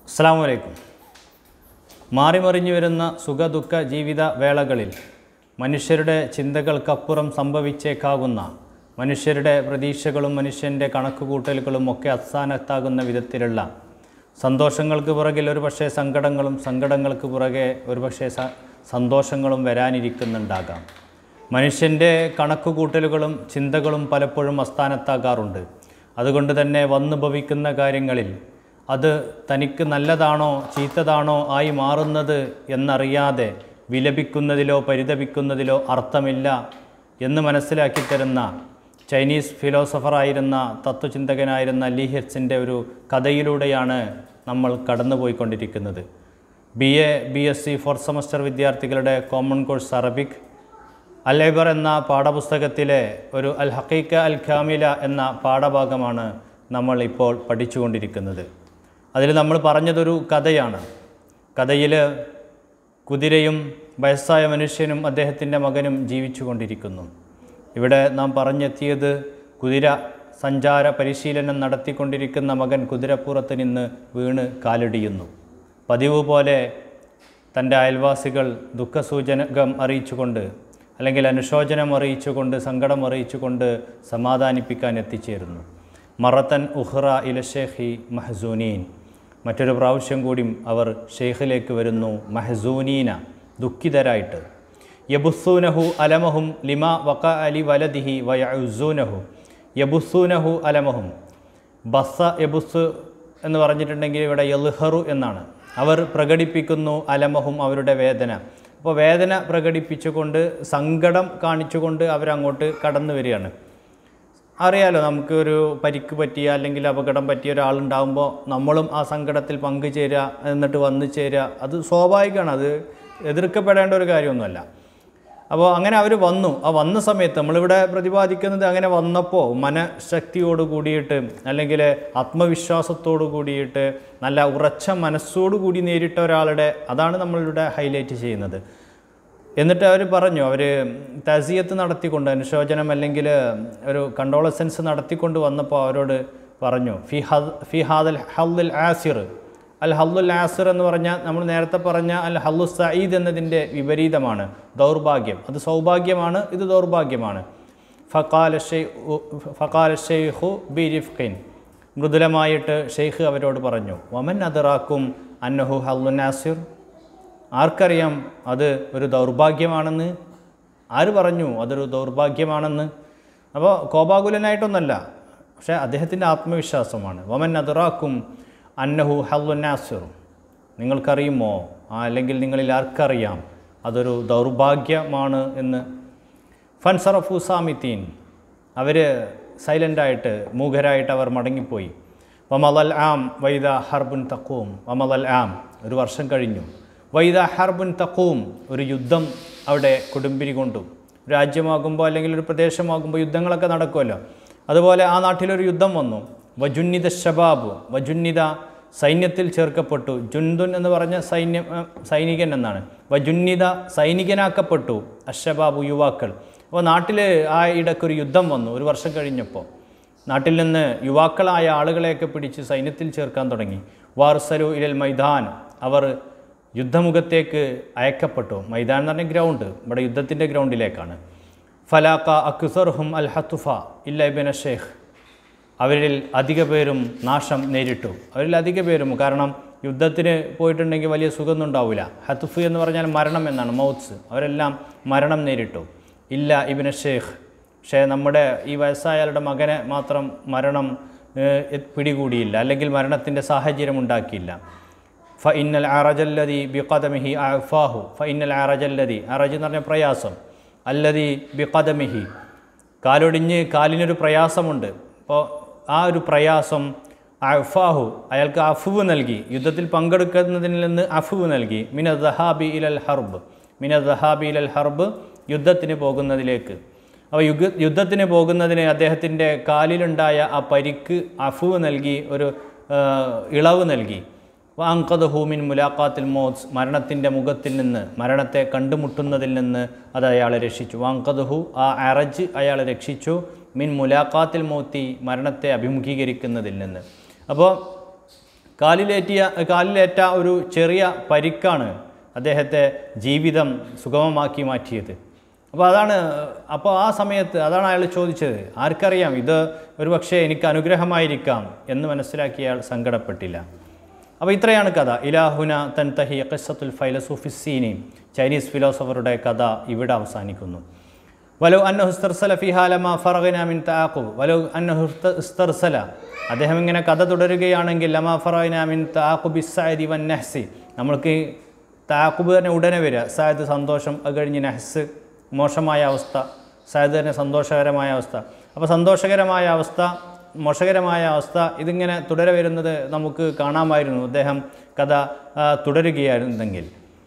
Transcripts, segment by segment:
അസ്സാം വലൈക്കും മാറിമറിഞ്ഞു വരുന്ന സുഖദുഃഖ ജീവിത വേളകളിൽ മനുഷ്യരുടെ ചിന്തകൾക്കപ്പുറം സംഭവിച്ചേക്കാവുന്ന മനുഷ്യരുടെ പ്രതീക്ഷകളും മനുഷ്യൻ്റെ കണക്കുകൂട്ടലുകളും ഒക്കെ അസ്ഥാനത്താകുന്ന വിധത്തിലുള്ള സന്തോഷങ്ങൾക്ക് പുറകിൽ ഒരു പക്ഷേ സങ്കടങ്ങളും സങ്കടങ്ങൾക്ക് പുറകെ ഒരു പക്ഷേ സ സന്തോഷങ്ങളും വരാനിരിക്കുന്നുണ്ടാകാം മനുഷ്യൻ്റെ കണക്കുകൂട്ടലുകളും ചിന്തകളും പലപ്പോഴും അസ്ഥാനത്താകാറുണ്ട് അതുകൊണ്ട് തന്നെ വന്നു ഭവിക്കുന്ന കാര്യങ്ങളിൽ അത് തനിക്ക് നല്ലതാണോ ചീത്തതാണോ ആയി മാറുന്നത് എന്നറിയാതെ വിലപിക്കുന്നതിലോ പരിതപിക്കുന്നതിലോ അർത്ഥമില്ല എന്ന് മനസ്സിലാക്കി തരുന്ന ചൈനീസ് ഫിലോസഫറായിരുന്ന തത്വചിന്തകനായിരുന്ന ലീ ഹെറ്റ്സിൻ്റെ ഒരു കഥയിലൂടെയാണ് നമ്മൾ കടന്നുപോയിക്കൊണ്ടിരിക്കുന്നത് B A B S C fourth semester വിദ്യാർത്ഥികളുടെ കോമൺ കോഴ്സ് അറബിക് അൽ എബർ എന്ന പാഠപുസ്തകത്തിലെ ഒരു അൽ ഹക്കീക്ക അൽ ഖാമില എന്ന പാഠഭാഗമാണ് നമ്മൾ ഇപ്പോൾ പഠിച്ചുകൊണ്ടിരിക്കുന്നത് അതിൽ നമ്മൾ പറഞ്ഞതൊരു കഥയാണ് കഥയിൽ കുതിരയും വയസ്സായ മനുഷ്യനും അദ്ദേഹത്തിൻ്റെ മകനും ജീവിച്ചു കൊണ്ടിരിക്കുന്നു ഇവിടെ നാം പറഞ്ഞെത്തിയത് കുതിര സഞ്ചാര പരിശീലനം നടത്തിക്കൊണ്ടിരിക്കുന്ന മകൻ കുതിരപ്പുറത്ത് നിന്ന് വീണ് കാലിടിയുന്നു പതിവ് പോലെ തൻ്റെ അയൽവാസികൾ ദുഃഖസൂചനകം അറിയിച്ചുകൊണ്ട് അല്ലെങ്കിൽ അനുശോചനം അറിയിച്ചുകൊണ്ട് സങ്കടം അറിയിച്ചുകൊണ്ട് സമാധാനിപ്പിക്കാൻ എത്തിച്ചേരുന്നു മറത്തൻ ഉഹ്റ ഇല ഷേഖി മഹസൂനീൻ മറ്റൊരു പ്രാവശ്യം കൂടി അവർ ഷെയ്ഖിലേക്ക് വരുന്നു മഹസൂനീന ദുഃഖിതരായിട്ട് യബുസൂനഹു അലമഹും ലിമ വക അലി വലദിഹി വയസൂനഹു യബുസൂനഹു അലമഹും ബസ്സ യബുസ് എന്ന് പറഞ്ഞിട്ടുണ്ടെങ്കിൽ ഇവിടെ യൽഹറു എന്നാണ് അവർ പ്രകടിപ്പിക്കുന്നു അലമഹും അവരുടെ വേദന അപ്പോൾ വേദന പ്രകടിപ്പിച്ചുകൊണ്ട് സങ്കടം കാണിച്ചുകൊണ്ട് അവരങ്ങോട്ട് കടന്നു വരികയാണ് അറിയാലോ നമുക്ക് ഒരു പരിക്ക് പറ്റിയ അല്ലെങ്കിൽ അപകടം പറ്റിയ ഒരാളുണ്ടാകുമ്പോൾ നമ്മളും ആ സങ്കടത്തിൽ പങ്കുചേരുക എന്നിട്ട് വന്നു ചേരുക അത് സ്വാഭാവികമാണ് അത് എതിർക്കപ്പെടേണ്ട ഒരു കാര്യമൊന്നുമല്ല അപ്പോൾ അങ്ങനെ അവർ വന്നു ആ വന്ന സമയത്ത് നമ്മളിവിടെ പ്രതിപാദിക്കുന്നത് അങ്ങനെ വന്നപ്പോൾ മനഃശക്തിയോട് കൂടിയിട്ട് അല്ലെങ്കിൽ ആത്മവിശ്വാസത്തോട് കൂടിയിട്ട് നല്ല ഉറച്ച മനസ്സോട് കൂടി നേരിട്ട ഒരാളുടെ അതാണ് നമ്മളിവിടെ ഹൈലൈറ്റ് ചെയ്യുന്നത് എന്നിട്ട് അവർ പറഞ്ഞു അവർ തസിയത്ത് നടത്തിക്കൊണ്ട് അനുശോചനം അല്ലെങ്കിൽ ഒരു കണ്ടോളസൻസ് നടത്തിക്കൊണ്ട് വന്നപ്പോൾ അവരോട് പറഞ്ഞു ഫി ഹദ് ഫി ഹാദൽ ഹല്ലുൽ ആസിർ അൽ ഹല്ലുൽ ആസിർ എന്ന് പറഞ്ഞാൽ നമ്മൾ നേരത്തെ പറഞ്ഞ അൽ ഹല്ലു സയ്യിദ് എന്നതിൻ്റെ വിപരീതമാണ് ദൗർഭാഗ്യം അത് സൗഭാഗ്യമാണ് ഇത് ദൗർഭാഗ്യമാണ് ഫക്കാല ഫക്കാല ഷെയ്ഖു ബി റിഫ്ഖിൻ മൃദുലമായിട്ട് ഷെയ്ഖ് അവരോട് പറഞ്ഞു വമൻ അതിറാക്കും അന്നഹു ഹല്ലു നാസിർ ആർക്കറിയാം അത് ഒരു ദൗർഭാഗ്യമാണെന്ന് ആര് പറഞ്ഞു അതൊരു ദൗർഭാഗ്യമാണെന്ന് അപ്പോൾ കോപാകുലനായിട്ടൊന്നല്ല പക്ഷേ അദ്ദേഹത്തിൻ്റെ ആത്മവിശ്വാസമാണ് വമൻ അതിറാക്കും അന്നഹു ഹല്ലുനാസിർ നിങ്ങൾക്കറിയുമോ ആ അല്ലെങ്കിൽ നിങ്ങളിൽ ആർക്കറിയാം അതൊരു ദൗർഭാഗ്യമാണ് എന്ന് ഫൻസറഫു സാമിത്തീൻ അവർ സൈലൻ്റായിട്ട് മൂഖരായിട്ട് അവർ മടങ്ങിപ്പോയി വമലൽ ആം വൈദ ഹർബുൻ തക്കൂം വമലൽ ആം ഒരു വർഷം കഴിഞ്ഞു വൈദ ഹർബുൻ തക്കൂം ഒരു യുദ്ധം അവിടെ കൊടുമ്പിരി കൊണ്ടു രാജ്യമാകുമ്പോൾ അല്ലെങ്കിൽ ഒരു പ്രദേശമാകുമ്പോൾ യുദ്ധങ്ങളൊക്കെ നടക്കുമല്ലോ അതുപോലെ ആ നാട്ടിലൊരു യുദ്ധം വന്നു വജുന്നിത ഷബാബ് വജുന്നിത സൈന്യത്തിൽ ചേർക്കപ്പെട്ടു ജുന്തുൻ എന്ന് പറഞ്ഞ സൈന്യം സൈനികൻ എന്നാണ് വജുന്നിത സൈനികനാക്കപ്പെട്ടു അഷബാബു യുവാക്കൾ അപ്പോൾ നാട്ടിൽ ആ ഇടയ്ക്കൊരു യുദ്ധം വന്നു ഒരു വർഷം കഴിഞ്ഞപ്പോൾ നാട്ടിൽ നിന്ന് യുവാക്കളായ ആളുകളെയൊക്കെ പിടിച്ച് സൈന്യത്തിൽ ചേർക്കാൻ തുടങ്ങി വാർസലു ഇലൽ മൈദാൻ അവർ യുദ്ധമുഖത്തേക്ക് അയക്കപ്പെട്ടു മൈതാൻ എന്ന് പറഞ്ഞ ഗ്രൗണ്ട് ഇവിടെ യുദ്ധത്തിൻ്റെ ഗ്രൗണ്ടിലേക്കാണ് ഫലാക്ക അക്സർഹും അൽ ഹത്തുഫ ഇല്ല ഇബിൻ ഷെയ്ഖ് അവരിൽ അധിക പേരും നാശം നേരിട്ടു അവരിൽ അധിക പേരും കാരണം യുദ്ധത്തിന് പോയിട്ടുണ്ടെങ്കിൽ വലിയ സുഖമൊന്നും ഉണ്ടാവില്ല ഹത്തുഫ് എന്ന് പറഞ്ഞാൽ മരണം എന്നാണ് മൗത്സ് അവരെല്ലാം മരണം നേരിട്ടു ഇല്ല ഇബിൻ ഷെയ്ഖ് പക്ഷേ നമ്മുടെ ഈ വയസ്സായാളുടെ മകനെ മാത്രം മരണം ഏഹ്, പിടികൂടിയില്ല അല്ലെങ്കിൽ മരണത്തിൻ്റെ സാഹചര്യം ഉണ്ടാക്കിയില്ല ഫ ഇന്നൽ അറജല്ലതി ബിഖദമിഹി അഫാഹു ഫ ഇന്നൽ അറജല്ലതി അറജ് എന്ന് പറഞ്ഞ പ്രയാസം അല്ലതി ബിഖദമിഹി കാലൊടിഞ്ഞ് കാലിനൊരു പ്രയാസമുണ്ട് അപ്പോൾ ആ ഒരു പ്രയാസം അഫാഹു അയാൾക്ക് അഫുവ് നൽകി യുദ്ധത്തിൽ പങ്കെടുക്കുന്നതിൽ നിന്ന് അഫുവ് നൽകി മിന ദഹാബി ഇലൽ ഹർബ് മിന ദഹാബി ഇലൽ ഹർബ് യുദ്ധത്തിന് പോകുന്നതിലേക്ക് അപ്പോൾ യുഗ യുദ്ധത്തിന് പോകുന്നതിന് അദ്ദേഹത്തിൻ്റെ കാലിലുണ്ടായ ആ പരിക്ക് അഫുവ് നൽകി ഒരു ആ, ഇളവ് നൽകി വാങ്കത് ഹൂമിൻ മുലാഖാത്തിൽ മോത്സ് മരണത്തിൻ്റെ മുഖത്തിൽ നിന്ന് മരണത്തെ കണ്ടുമുട്ടുന്നതിൽ നിന്ന് അത് അയാളെ രക്ഷിച്ചു വാങ്കത് ഹു ആ അറജ് അയാളെ രക്ഷിച്ചു മിൻ മുലാഖാത്തിൽ മോത്തി മരണത്തെ അഭിമുഖീകരിക്കുന്നതിൽ നിന്ന് അപ്പോൾ കാലിലേറ്റിയ കാലിലേറ്റ ഒരു ചെറിയ പരിക്കാണ് അദ്ദേഹത്തെ ജീവിതം സുഗമമാക്കി മാറ്റിയത് അപ്പോൾ അതാണ് അപ്പോൾ ആ സമയത്ത് അതാണ് അയാൾ ചോദിച്ചത് ആർക്കറിയാം ഇത് ഒരു പക്ഷേ എനിക്ക് അനുഗ്രഹമായിരിക്കാം എന്ന് മനസ്സിലാക്കി അയാൾ സങ്കടപ്പെട്ടില്ല അപ്പോൾ ഇത്രയാണ് കഥ ഇലാഹുന തൻതഹി ഖിസ്സത്തുൽ ഫൈലസൂഫിസീനി ചൈനീസ് ഫിലോസഫറുടെ കഥ ഇവിടെ അവസാനിക്കുന്നു വലോ അന്നഹു ഇസ്തർസല ഫിഹാലമ ഫറഗന മിൻ തആഖുബ് വലോ അന്നഹു ഇസ്ത- ഇസ്തർസല അദ്ദേഹം ഇങ്ങനെ കഥ തുടരുകയാണെങ്കിൽ ലമ ഫറഗന മിൻ തആഖുബി സഅദി വൻ നഹ്സി നമ്മൾക്ക് താക്കുബ് തന്നെ ഉടനെ വരിക സായദ് സന്തോഷം അത് കഴിഞ്ഞ് നഹ്സ് മോശമായ അവസ്ഥ സായദ് തന്നെ സന്തോഷകരമായ അവസ്ഥ അപ്പോൾ സന്തോഷകരമായ അവസ്ഥ മോശകരമായ അവസ്ഥ ഇതിങ്ങനെ തുടരെ വരുന്നത് നമുക്ക് കാണാമായിരുന്നു അദ്ദേഹം കഥ ആ, തുടരുകയായിരുന്നെങ്കിൽ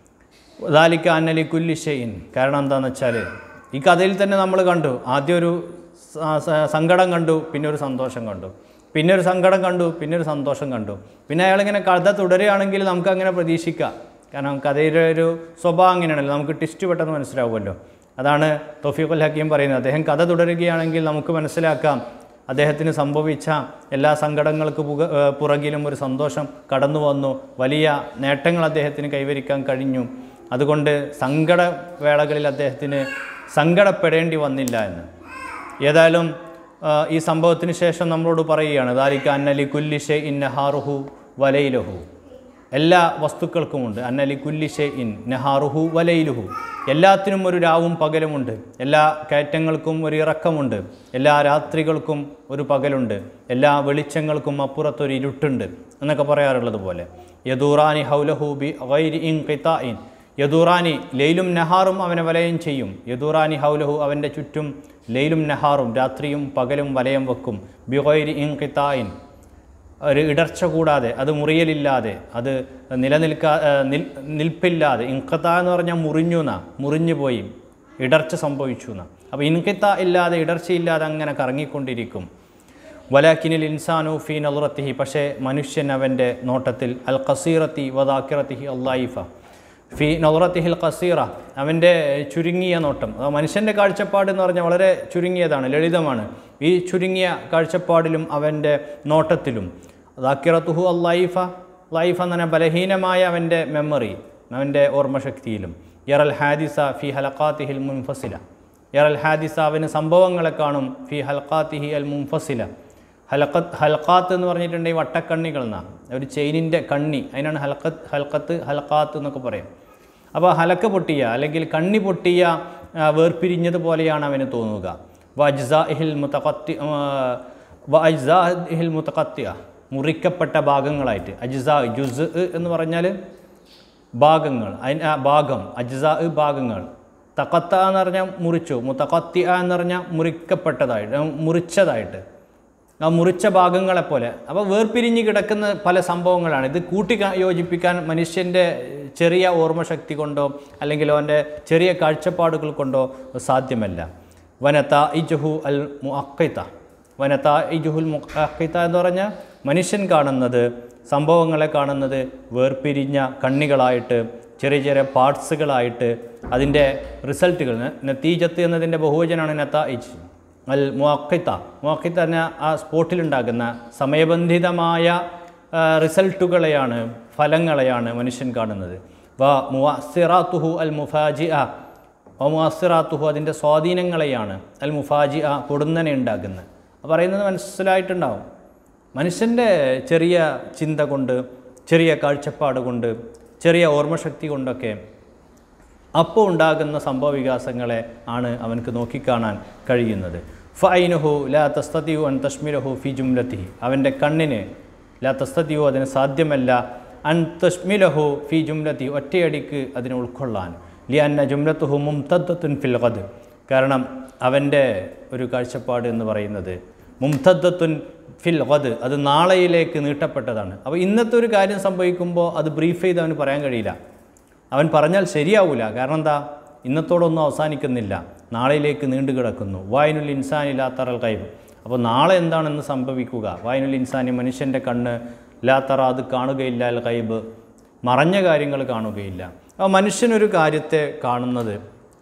ദാലിക്ക അന്നലി കുല്ലി ഷെയ്ൻ കാരണം എന്താണെന്ന് വെച്ചാൽ ഈ കഥയിൽ തന്നെ നമ്മൾ കണ്ടു ആദ്യം ഒരു സ- സ- സങ്കടം കണ്ടു പിന്നെ ഒരു സന്തോഷം കണ്ടു പിന്നെ ഒരു സങ്കടം കണ്ടു പിന്നെ ഒരു സന്തോഷം കണ്ടു പിന്നെ അയാളിങ്ങനെ കഥ തുടരുകയാണെങ്കിൽ നമുക്ക് അങ്ങനെ പ്രതീക്ഷിക്കാം കാരണം കഥയുടെ ഒരു സ്വഭാവം അങ്ങനെയാണല്ലോ നമുക്ക് ടിസ്റ്റ് പെട്ടെന്ന് മനസ്സിലാവുമല്ലോ അതാണ് തൊഫീഖുൽ ഹക്കീം പറയുന്നത് അദ്ദേഹം കഥ തുടരുകയാണെങ്കിൽ നമുക്ക് മനസ്സിലാക്കാം അദ്ദേഹത്തിന് സംഭവിച്ച എല്ലാ സങ്കടങ്ങൾക്ക് പുക ഏഹ് പുറകിലും ഒരു സന്തോഷം കടന്നു വന്നു വലിയ നേട്ടങ്ങൾ അദ്ദേഹത്തിന് കൈവരിക്കാൻ കഴിഞ്ഞു അതുകൊണ്ട് സങ്കടവേളകളിൽ അദ്ദേഹത്തിന് സങ്കടപ്പെടേണ്ടി വന്നില്ല എന്ന് ഏതായാലും ആ, ഈ സംഭവത്തിന് ശേഷം നമ്മളോട് പറയുകയാണ് ദാലിക്ക അന്നലി കുല്ലിഷെ ഇൻ നഹാറുഹു വലയിലഹു എല്ലാ വസ്തുക്കൾക്കുമുണ്ട് അന്നലി കുല്ലിഷെ ഇൻ നഹാറുഹു വലയിലുഹു എല്ലാത്തിനും ഒരു രാവും പകലുമുണ്ട് എല്ലാ കയറ്റങ്ങൾക്കും ഒരു ഇറക്കമുണ്ട് എല്ലാ രാത്രികൾക്കും ഒരു പകലുണ്ട് എല്ലാ വെളിച്ചങ്ങൾക്കും അപ്പുറത്തൊരു ഇരുട്ടുണ്ട് എന്നൊക്കെ പറയാറുള്ളത് പോലെ യദൂറാനി ഹൗലഹു ബി ഗൈരി ഇൻ ഖിതാഇൻ യദൂറാനി ലൈലും നഹാറും അവനെ വലയം ചെയ്യും യദൂറാനി ഹൗലഹു അവൻ്റെ ചുറ്റും ലൈലും നഹാറും രാത്രിയും പകലും വലയം വെക്കും ബിഗൈരി ഇൻ ഖിതായിൻ ഒരു ഇടർച്ച കൂടാതെ അത് മുറിയലില്ലാതെ അത് നിലനിൽക്കാ ആ, നിൽ നിൽപ്പില്ലാതെ ഇൻകത്ത എന്ന് പറഞ്ഞാൽ മുറിഞ്ഞു എന്നാ മുറിഞ്ഞു പോയി ഇടർച്ച സംഭവിച്ചു എന്നാ അപ്പോൾ ഇൻകിത്ത ഇല്ലാതെ ഇടർച്ചയില്ലാതെ അങ്ങനെ കറങ്ങിക്കൊണ്ടിരിക്കും വലാക്കിനിൽ ഇൻസാനു ഫി നലുറത്തിഹി പക്ഷേ മനുഷ്യൻ അവൻ്റെ നോട്ടത്തിൽ അൽ ഖസീറത്തി വദാക്കിറത്തിഹി അള്ളായിഫ ഫി നലുറത്തിഹിൽ ഖസീറ അവൻ്റെ ചുരുങ്ങിയ നോട്ടം അത് മനുഷ്യൻ്റെ കാഴ്ചപ്പാട് എന്ന് പറഞ്ഞാൽ വളരെ ചുരുങ്ങിയതാണ് ലളിതമാണ് ഈ ചുരുങ്ങിയ കാഴ്ചപ്പാടിലും അവൻ്റെ നോട്ടത്തിലും ദാക്കിറത്തുഹു അള്ളായിഫ ലൈഫ എന്ന് പറഞ്ഞാൽ ബലഹീനമായ അവൻ്റെ മെമ്മറി അവൻ്റെ ഓർമ്മശക്തിയിലും യറൽ ഹാദിസ ഫി ഹലക്കാത്തിഹിൽ മുൻഫസില യറൽ ഹാദിസ അവന് സംഭവങ്ങളെ കാണും ഫി ഹൽക്കാത്തിഹി അൽ മുൻഫസില ഹലക്കത്ത് ഹൽക്കാത്ത് എന്ന് പറഞ്ഞിട്ടുണ്ടെങ്കിൽ വട്ടക്കണ്ണികൾ എന്നാണ് ഒരു ചെയിനിൻ്റെ കണ്ണി അതിനാണ് ഹൽക്കത്ത് ഹൽക്കത്ത് ഹൽക്കാത്ത് എന്നൊക്കെ പറയും അപ്പോൾ ഹലക്ക പൊട്ടിയ അല്ലെങ്കിൽ കണ്ണി പൊട്ടിയ ആ, വേർപിരിഞ്ഞതുപോലെയാണ് അവന് തോന്നുക വജ്സാഹിൽ മുത്തഖത്തി വജ്സാഹിൽ മുത്തഖത്തിയ മുറിക്കപ്പെട്ട ഭാഗങ്ങളായിട്ട് അജ്സാ ജുസ് എന്ന് പറഞ്ഞാൽ ഭാഗങ്ങൾ അതിന് ആ ഭാഗം അജ്സാ ഭാഗങ്ങൾ തക്കത്ത എന്ന് പറഞ്ഞാൽ മുറിച്ചു മുത്തക്കത്തി എന്ന് പറഞ്ഞാൽ മുറിക്കപ്പെട്ടതായിട്ട് ആ, മുറിച്ചതായിട്ട് ആ മുറിച്ച ഭാഗങ്ങളെപ്പോലെ അപ്പോൾ വേർപിരിഞ്ഞ് കിടക്കുന്ന പല സംഭവങ്ങളാണ് ഇത് കൂട്ടി ക- യോജിപ്പിക്കാൻ മനുഷ്യൻ്റെ ചെറിയ ഓർമ്മശക്തി കൊണ്ടോ അല്ലെങ്കിൽ അവൻ്റെ ചെറിയ കാഴ്ചപ്പാടുകൾ കൊണ്ടോ സാധ്യമല്ല വനത്ത ഇജുഹു അൽ മുഅക്കിത്ത വനത്ത ഇജുഹുൽ മുഅക്കിത്ത എന്ന് പറഞ്ഞാൽ മനുഷ്യൻ കാണുന്നത് സംഭവങ്ങളെ കാണുന്നത് വേർപിരിഞ്ഞ കണ്ണികളായിട്ട് ചെറിയ ചെറിയ പാർട്സുകളായിട്ട് അതിൻ്റെ റിസൾട്ടുകൾ നത്തീജത്ത് എന്നതിൻ്റെ ബഹുവചനാണ് നത്ത ഇജ് അൽ മുഅക്കിത്ത മുഅക്കിത്ത എന്ന ആ സ്പോട്ടിലുണ്ടാകുന്ന സമയബന്ധിതമായ ആ, റിസൾട്ടുകളെയാണ് ഫലങ്ങളെയാണ് മനുഷ്യൻ കാണുന്നത് വ മുഅസിറാത്തുഹു അൽ മുഫാജി അ മുഅസിറാത്തുഹു അതിൻ്റെ സ്വാധീനങ്ങളെയാണ് അൽ മുഫാജി അ പൊടുന്നനെ ഉണ്ടാക്കുന്നത് അപ്പോൾ പറയുന്നത് മനസ്സിലായിട്ടുണ്ടാവും മനുഷ്യൻ്റെ ചെറിയ ചിന്ത കൊണ്ട് ചെറിയ കാഴ്ചപ്പാട് കൊണ്ട് ചെറിയ ഓർമ്മശക്തി കൊണ്ടൊക്കെ അപ്പോൾ ഉണ്ടാകുന്ന സംഭവ വികാസങ്ങളെ ആണ് അവനക്ക് നോക്കിക്കാണാൻ കഴിയുന്നത് ഫൈനുഹു ലാ തസ്തതിയു അൻ തഷ്മിലഹു ഫി ജുംലത്തിഹി അവൻ്റെ കണ്ണിന് ലാ തസ്തതിയു അതിന് സാധ്യമല്ല അൻ തഷ്മിലഹു ഫി ജുംലത്തി ഒറ്റയടിക്ക് അതിനെ ഉൾക്കൊള്ളാൻ ലി അന്ന ജുംലത്തുഹു മുംതദ്ദത്തുൻ ഫിൽ ഖദ് കാരണം അവൻ്റെ ഒരു കാഴ്ചപ്പാട് എന്ന് പറയുന്നത് മുംതദ്ദത്തുൻ ഫിൽ ഖദ് അത് നാളെയിലേക്ക് നീട്ടപ്പെട്ടതാണ് അപ്പോൾ ഇന്നത്തെ ഒരു കാര്യം സംഭവിക്കുമ്പോൾ അത് ബ്രീഫ് ചെയ്ത് അവന് പറയാൻ കഴിയില്ല അവൻ പറഞ്ഞാൽ ശരിയാവൂല കാരണം എന്താ ഇന്നത്തോടൊന്നും അവസാനിക്കുന്നില്ല നാളെയിലേക്ക് നീണ്ടു കിടക്കുന്നു വായനുൽ ഇൻസാനി ലാത്തറൽ കൈബ് അപ്പോൾ നാളെ എന്താണെന്ന് സംഭവിക്കുക വായനുൽ ഇൻസാനി മനുഷ്യൻ്റെ കണ്ണ് ലാത്തറ അത് കാണുകയില്ല അൽ കൈബ് മറഞ്ഞ കാര്യങ്ങൾ കാണുകയില്ല അപ്പോൾ മനുഷ്യനൊരു കാര്യത്തെ കാണുന്നത്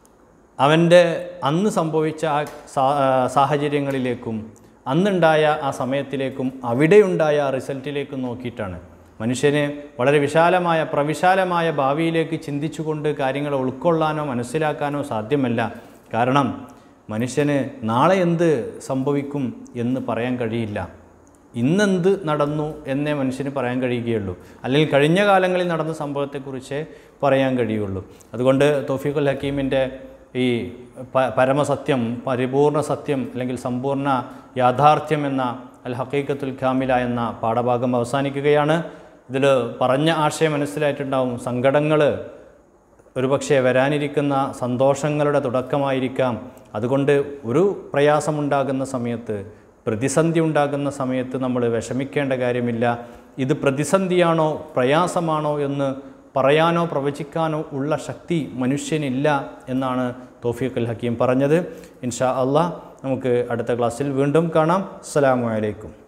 അവൻ്റെ അന്ന് സംഭവിച്ച ആ സാ- ആ സാഹചര്യങ്ങളിലേക്കും അന്നുണ്ടായ ആ സമയത്തിലേക്കും അവിടെയുണ്ടായ ആ റിസൾട്ടിലേക്കും നോക്കിയിട്ടാണ് മനുഷ്യന് വളരെ വിശാലമായ പ്രവിശാലമായ ഭാവിയിലേക്ക് ചിന്തിച്ചുകൊണ്ട് കാര്യങ്ങൾ ഉൾക്കൊള്ളാനോ മനസ്സിലാക്കാനോ സാധ്യമല്ല കാരണം മനുഷ്യന് നാളെ എന്ത് സംഭവിക്കും എന്ന് പറയാൻ കഴിയില്ല ഇന്നെന്ത് നടന്നു എന്നേ മനുഷ്യന് പറയാൻ കഴിയുകയുള്ളൂ അല്ലെങ്കിൽ കഴിഞ്ഞ കാലങ്ങളിൽ നടന്ന സംഭവത്തെക്കുറിച്ചേ പറയാൻ കഴിയുള്ളൂ അതുകൊണ്ട് തോഫീഖുൽ ഹക്കീമിൻ്റെ ഈ പ- പരമസത്യം പരിപൂർണ സത്യം അല്ലെങ്കിൽ സമ്പൂർണ്ണ യാഥാർത്ഥ്യം എന്ന അൽ ഹക്കീക്കത്തുൽ ഖാമില എന്ന പാഠഭാഗം അവസാനിക്കുകയാണ് ഇതിൽ പറഞ്ഞ ആശയം മനസ്സിലായിട്ടുണ്ടാവും സങ്കടങ്ങൾ ഒരുപക്ഷെ വരാനിരിക്കുന്ന സന്തോഷങ്ങളുടെ തുടക്കമായിരിക്കാം അതുകൊണ്ട് ഒരു പ്രയാസമുണ്ടാകുന്ന സമയത്ത് പ്രതിസന്ധി ഉണ്ടാകുന്ന സമയത്ത് നമ്മൾ വിഷമിക്കേണ്ട കാര്യമില്ല ഇത് പ്രതിസന്ധിയാണോ പ്രയാസമാണോ എന്ന് പറയാനോ പ്രവചിക്കാനോ ഉള്ള ശക്തി മനുഷ്യനില്ല എന്നാണ് തോഫീഖ് അൽ ഹക്കീം പറഞ്ഞത് ഇൻഷാ അള്ളാഹ് നമുക്ക് അടുത്ത ക്ലാസ്സിൽ വീണ്ടും കാണാം അസ്സലാമു അലൈക്കും